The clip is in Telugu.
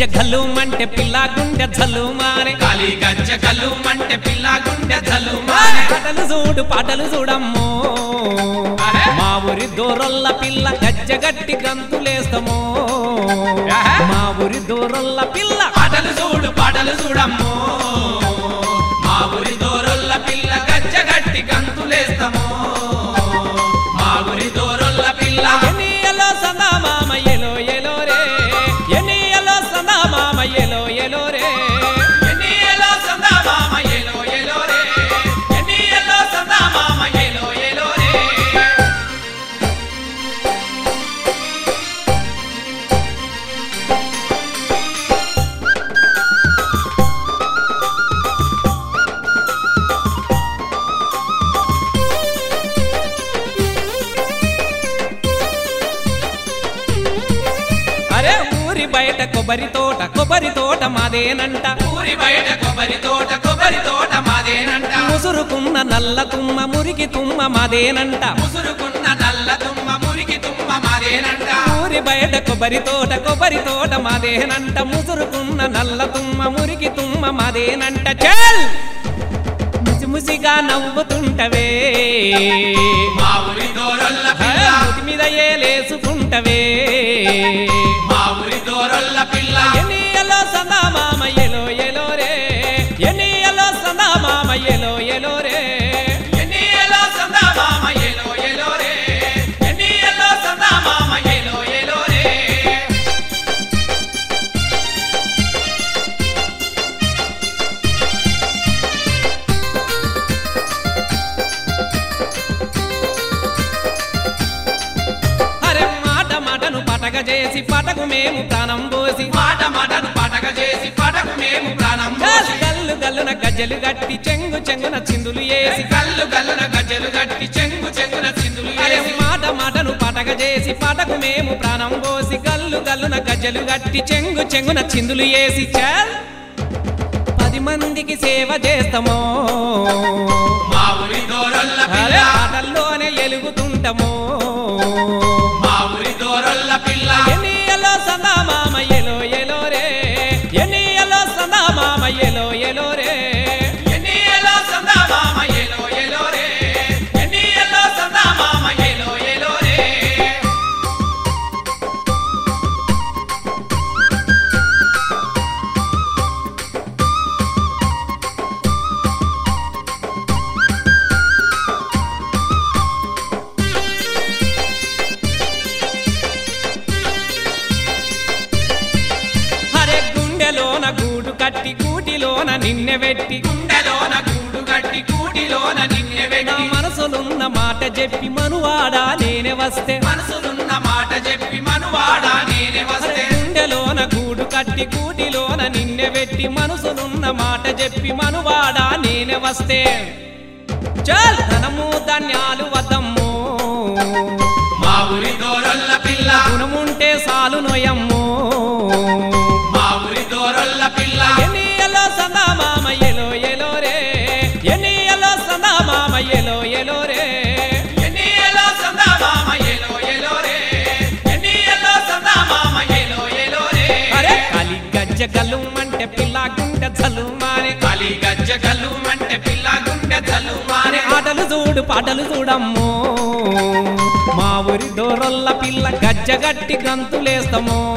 గజ్జె గల్లుమంటే పిల్ల గుండె జల్లుమానే కాలి గజ్జ కల్లు మంటే పిల్ల గుండె జల్లు మానే పాటలు చూడు పాటలు చూడమ్మో అహే. మా ఊరి దూరొల్ల పిల్ల గజ్జె గట్టి గంతులేస్తామో అహే. మా ఊరి దూరొల్ల పిల్ల పాటలు చూడు పాటలు చూడమ్మో మా ఊరి దోరొల్ల పిల్ల గజ్జ గట్టి గంతులేస్తాము మా ఊరి దోరొల్ల పిల్ల ఎనియలో సందా మామ ఎలో ఎలో రే ఎనియలో సందా మామ ఎలో ఎలో రే ఎన్నియలో సందా మామ ఎలో ఎలో రే ఎన్నియలో సందా మామ ఎలో ఎలో రే అరే ఊరి బయట కొబ్బరి తోట కొబ్బరి తోట మాదేనంట ఊరి బయట కొబ్బరి తోట కొబ్బరి తోట మాదేనంట ముసురుకున్న నల్ల తుమ్మ మురికి తుమ్మ మాదేనంట ముసురుకున్న నల్ల తుమ్మ మురికి తుమ్మ మాదేనంట ఊరి బయట కొబ్బరి తోట కొబ్బరి తోట మాదేనంట ముసురుకున్న నల్ల తుమ్మ మురికి తుమ్మ మాదేనంట చల్ ముసి ముసిగా నవ్వుతుంటవే మా ఊరి దోరొల్ల పిల్ల ముతి మీద ఏలేసుకుంటవే మా ఊరి దోరొల్ల పిల్ల ఎనియలో సందా మామ ఎలో ఎలో రే ఎనియలో సందా మామ ఎలో ఎలో రే ఎన్నియలో సందా మామ ఎలో ఎలో రే ఎన్నియలో సందా మామ ఎలో ఎలో రే అరే మాట మాటను పటక చేసి పటకు మేము ప్రాణం పోసి మాట మాటను పటక చేసి పటకు మేము ప్రాణం పోసి గల్లు గల్లున గజ్జలు గట్టి చెంగు చెంగున చిందులు వేసి గల్లు గల్లున గజ్జలు గట్టి చెంగు చెంగున చిందులు అరే వేసి మాట మాటను పటక చేసి పటకు మేము ప్రాణం పోసి గల్లు గల్లున గజ్జలు గట్టి చెంగు చెంగున చిందులు వేసి చల్ పది మందికి సేవ చేస్తామో మా ఊరి దోరొల్ల అరే పిల్ల ఆటల్లోనే ఎలుగుతుంటామో మా ఊరి దోరొల్ల పిల్ల ఎనియలో సందా మామ ఎలో ఎలో రే ఎనియలో సందా మామ ఎలో ఎలో రే ఎన్నియలో సందా మామ ఎలో ఎలో రే ఎన్నియలో సందా మామ ఎలో ఎలో రే అరే గుండెలోన గూడు కట్టి గూటిలోన నిన్నె పెట్టి గుండెలోన గూడు గట్టి కూటిలోన నిన్నె నా వెట్టి మనసులున్న మాట చెప్పి మనువాడా నేనే వస్తే మనసులున్న మాట చెప్పి మనువాడా నేనే అరే వస్తే గుండెలోన గూడు కట్టి గూటిలోన నిన్నె పెట్టి మనసులున్న మాట చెప్పి మనువాడా నేనే వస్తే చల్ ధనము ధాన్యాలు వద్దమ్ము మా ఊరి దోరొల్ల పిల్ల గుణముంటే సాలు నొయమ్ము మా ఊరి దోరొల్ల పిల్ల ఎనియలో సందా మామ ఎలో ఎలో రే ఎనియలో సందా మామ ఎలో ఎలో రే ఎన్నియలో సందా మామ ఎలో ఎలో రే ఎన్నియలో సందా మామ ఎలో ఎలో రే అరే కాలి గజ్జ గల్లుమంటే పిల్ల గుండె జల్లుమానే కాలి గజ్జ కల్లు మంటే పిల్ల గుండె జల్లు మానే ఆటలు చూడు పాటలు చూడమ్మో మా ఊరి దూరల్ల పిల్ల గజ్జ గట్టి గంతులేస్తామో